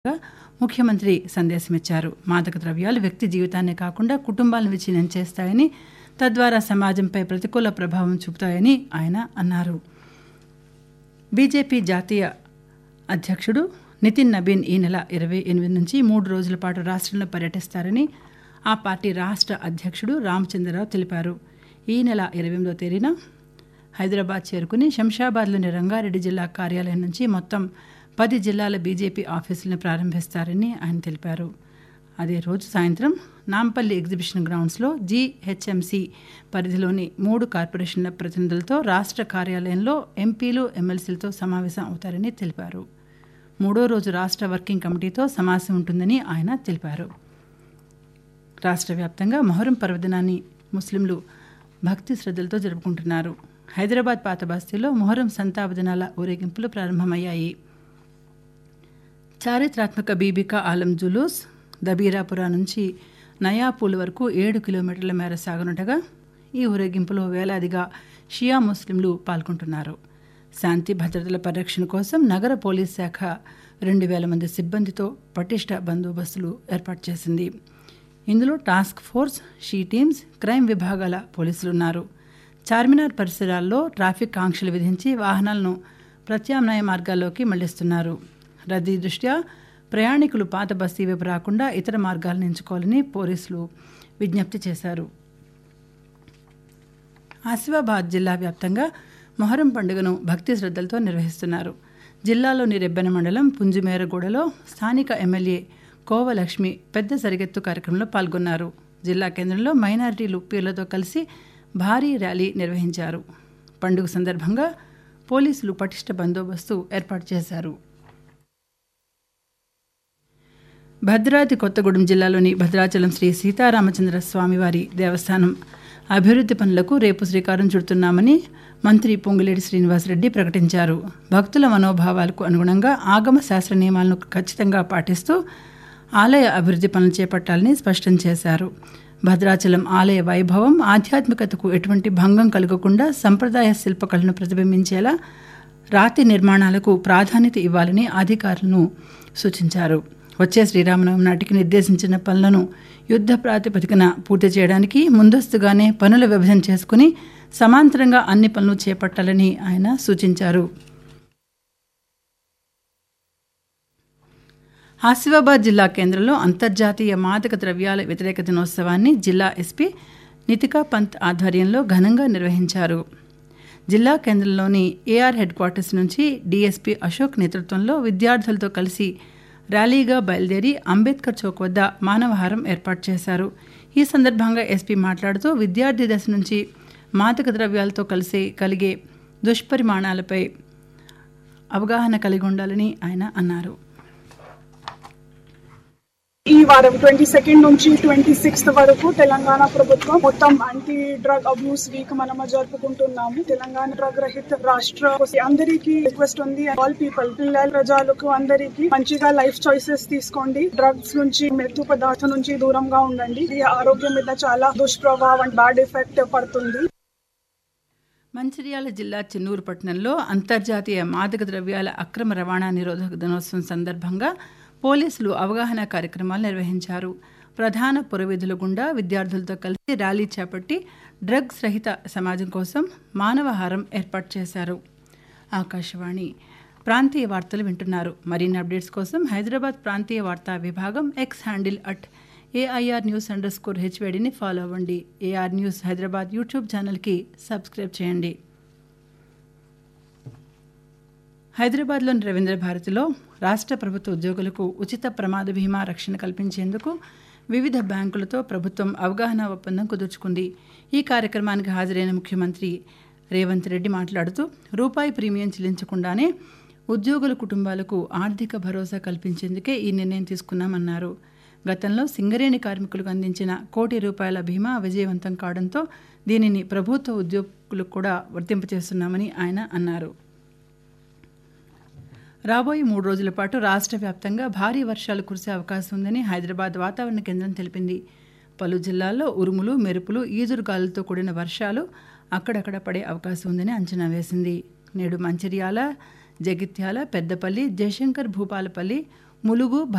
ముఖ్యమంత్రి సందేశమిచ్చారు మాదక ద్రవ్యాలు వ్యక్తి జీవితాన్నే కాకుండా కుటుంబాలను విచ్ఛిన్నం చేస్తాయని తద్వారా సమాజంపై ప్రతికూల ప్రభావం చూపుతాయని ఆయన అన్నారు బీజేపీ జాతీయ అధ్యక్షుడు నితిన్ నబీన్ ఈ నెల ఇరవై ఎనిమిది నుంచి మూడు రోజుల పాటు రాష్ట్రంలో పర్యటిస్తారని ఆ పార్టీ రాష్ట్ర అధ్యక్షుడు రామచంద్రరావు తెలిపారు ఈ నెల ఇరవై ఎనిమిదో తేదీన హైదరాబాద్ చేరుకుని శంషాబాద్లోని రంగారెడ్డి జిల్లా కార్యాలయం నుంచి మొత్తం పది జిల్లాల బీజేపీ ఆఫీసులను ప్రారంభిస్తారని ఆయన తెలిపారు అదే రోజు సాయంత్రం నాంపల్లి ఎగ్జిబిషన్ గ్రౌండ్స్లో జీహెచ్ఎంసీ పరిధిలోని మూడు కార్పొరేషన్ల ప్రతినిధులతో రాష్ట్ర కార్యాలయంలో ఎంపీలు ఎమ్మెల్సీలతో సమావేశం అవుతారని తెలిపారు మూడో రోజు రాష్ట్ర వర్కింగ్ కమిటీతో సమావేశం ఉంటుందని ఆయన తెలిపారు రాష్ట్ర వ్యాప్తంగా మొహరం పర్వదినాన్ని ముస్లింలు భక్తి శ్రద్ధలతో జరుపుకుంటున్నారు హైదరాబాద్ పాత బస్తీలో మొహరం సంతాప దినాల ఊరేగింపులు ప్రారంభమయ్యాయి చారిత్రాత్మక బీబికా ఆలం జులూస్ దబీరాపురా నుంచి నయాపూల్ వరకు ఏడు కిలోమీటర్ల మేర సాగనుండగా ఈ ఊరేగింపులో వేలాదిగా షియా ముస్లింలు పాల్గొంటున్నారు శాంతి భద్రతల పరిరక్షణ కోసం నగర పోలీస్ శాఖ రెండు వేల మంది సిబ్బందితో పటిష్ట బందోబస్తులు ఏర్పాటు చేసింది ఇందులో task force she teams crime విభాగాల పోలీసులున్నారు చార్మినార్ పరిసరాల్లో ట్రాఫిక్ ఆంక్షలు విధించి వాహనాలను ప్రత్యామ్నాయ మార్గాల్లోకి మళ్లిస్తున్నారు రద్దీ దృష్ట్యా ప్రయాణికులు పాత బస్తీ వైపు రాకుండా ఇతర మార్గాలను ఎంచుకోవాలని పోలీసులు విజ్ఞప్తి చేశారు ఆసిఫాబాద్ జిల్లా వ్యాప్తంగా మొహరం పండుగను భక్తి శ్రద్ధలతో నిర్వహిస్తున్నారు జిల్లాలోని రెబ్బెన మండలం పుంజుమేరగూడలో స్థానిక ఎమ్మెల్యే కోవలక్ష్మి పెద్ద సరిగెత్తు కార్యక్రమంలో పాల్గొన్నారు జిల్లా కేంద్రంలో మైనారిటీలు పీర్లతో కలిసి భారీ ర్యాలీ నిర్వహించారు పండుగ సందర్భంగా పోలీసులు పటిష్ట బందోబస్తు ఏర్పాటు చేశారు భద్రాద్రి కొత్తగూడెం జిల్లాలోని భద్రాచలం శ్రీ సీతారామచంద్ర స్వామివారి దేవస్థానం అభివృద్ధి పనులకు రేపు శ్రీకారం చుడుతున్నామని మంత్రి పొంగులేటి శ్రీనివాసరెడ్డి ప్రకటించారు భక్తుల మనోభావాలకు అనుగుణంగా ఆగమ శాస్త్ర నియమాలను ఖచ్చితంగా పాటిస్తూ ఆలయ అభివృద్ధి పనులు చేపట్టాలని స్పష్టం చేశారు భద్రాచలం ఆలయ వైభవం ఆధ్యాత్మికతకు ఎటువంటి భంగం కలగకుండా సంప్రదాయ శిల్పకళను ప్రతిబింబించేలా రాతి నిర్మాణాలకు ప్రాధాన్యత ఇవ్వాలని అధికారులను సూచించారు వచ్చే శ్రీరామనవమి నాటికి నిర్దేశించిన పనులను యుద్ధ ప్రాతిపదికన పూర్తి చేయడానికి ముందస్తుగానే పనుల విభజన చేసుకుని సమాంతరంగా అన్ని పనులు చేపట్టాలని ఆయన సూచించారు ఆసిఫాబాద్ జిల్లా కేంద్రంలో అంతర్జాతీయ మాదక ద్రవ్యాల వ్యతిరేక దినోత్సవాన్ని జిల్లా ఎస్పీ నితికా పంత్ ఆధ్వర్యంలో ఘనంగా నిర్వహించారు జిల్లా కేంద్రంలోని ఏఆర్ హెడ్ క్వార్టర్స్ నుంచి డీఎస్పీ అశోక్ నేతృత్వంలో విద్యార్థులతో కలిసి ర్యాలీగా బయలుదేరి అంబేద్కర్ చౌక్ వద్ద మానవహారం ఏర్పాటు చేశారు ఈ సందర్భంగా ఎస్పీ మాట్లాడుతూ విద్యార్థి దశ నుంచి మాదక ద్రవ్యాలతో కలిసి కలిగే దుష్పరిమాణాలపై అవగాహన కలిగి ఉండాలని ఆయన అన్నారు ఈ వారం ట్వంటీ సెకండ్ నుంచి ట్వంటీ సిక్స్త్ వరకు తెలంగాణ ప్రభుత్వం మొత్తం యాంటీ డ్రగ్ అబ్యూస్ వీక్ మనము జరుపుకుంటున్నాము తెలంగాణ డ్రగ్ రహిత రాష్ట్ర అందరికీ రిక్వెస్ట్ ఉంది ఆల్ పీపుల్ పిల్లల ప్రజలకు అందరికీ మంచిగా లైఫ్ చాయిసెస్ తీసుకోండి డ్రగ్స్ నుంచి మృత్యు పదార్థం నుంచి దూరంగా ఉండండి ఇది ఆరోగ్యం మీద చాలా దుష్ప్రభావం బ్యాడ్ ఎఫెక్ట్ పడుతుంది మంచిర్యాల జిల్లా చెన్నూరు పట్టణంలో అంతర్జాతీయ మాదక ద్రవ్యాల అక్రమ రవాణా నిరోధక దినోత్సవం సందర్భంగా పోలీసులు అవగాహన కార్యక్రమాలు నిర్వహించారు ప్రధాన పురవీధుల గుండా విద్యార్థులతో కలిసి ర్యాలీ చేపట్టి డ్రగ్స్ రహిత సమాజం కోసం మానవహారం ఏర్పాటు చేశారు ఆకాశవాణి ప్రాంతీయ వార్తలు వింటున్నారు మరిన్ని అప్డేట్స్ కోసం హైదరాబాద్ ప్రాంతీయ వార్తా విభాగం X handle at AIR news underscore హెచ్వేడిని ఫాలో అవ్వండి ఏఆర్ న్యూస్ హైదరాబాద్ యూట్యూబ్ ఛానల్కి సబ్స్క్రైబ్ చేయండి హైదరాబాద్లోని రవీంద్ర భారతిలో రాష్ట్ర ప్రభుత్వ ఉద్యోగులకు ఉచిత ప్రమాద బీమా రక్షణ కల్పించేందుకు వివిధ బ్యాంకులతో ప్రభుత్వం అవగాహన ఒప్పందం కుదుర్చుకుంది ఈ కార్యక్రమానికి హాజరైన ముఖ్యమంత్రి రేవంత్ రెడ్డి మాట్లాడుతూ రూపాయి ప్రీమియం చెల్లించకుండానే ఉద్యోగుల కుటుంబాలకు ఆర్థిక భరోసా కల్పించేందుకే ఈ నిర్ణయం తీసుకున్నామన్నారు గతంలో సింగరేణి కార్మికులకు అందించిన కోటి రూపాయల బీమా విజయవంతం కావడంతో దీనిని ప్రభుత్వ ఉద్యోగులకు కూడా వర్తింపచేస్తున్నామని ఆయన అన్నారు రాబోయే మూడు రోజుల పాటు రాష్ట్ర వ్యాప్తంగా భారీ వర్షాలు కురిసే అవకాశం ఉందని హైదరాబాద్ వాతావరణ కేంద్రం తెలిపింది పలు జిల్లాల్లో ఉరుములు మెరుపులు ఈదురుగాలులతో కూడిన వర్షాలు అక్కడక్కడ పడే అవకాశం ఉందని అంచనా వేసింది నేడు మంచిర్యాల జగిత్యాల పెద్దపల్లి జయశంకర్ భూపాలపల్లి ములుగు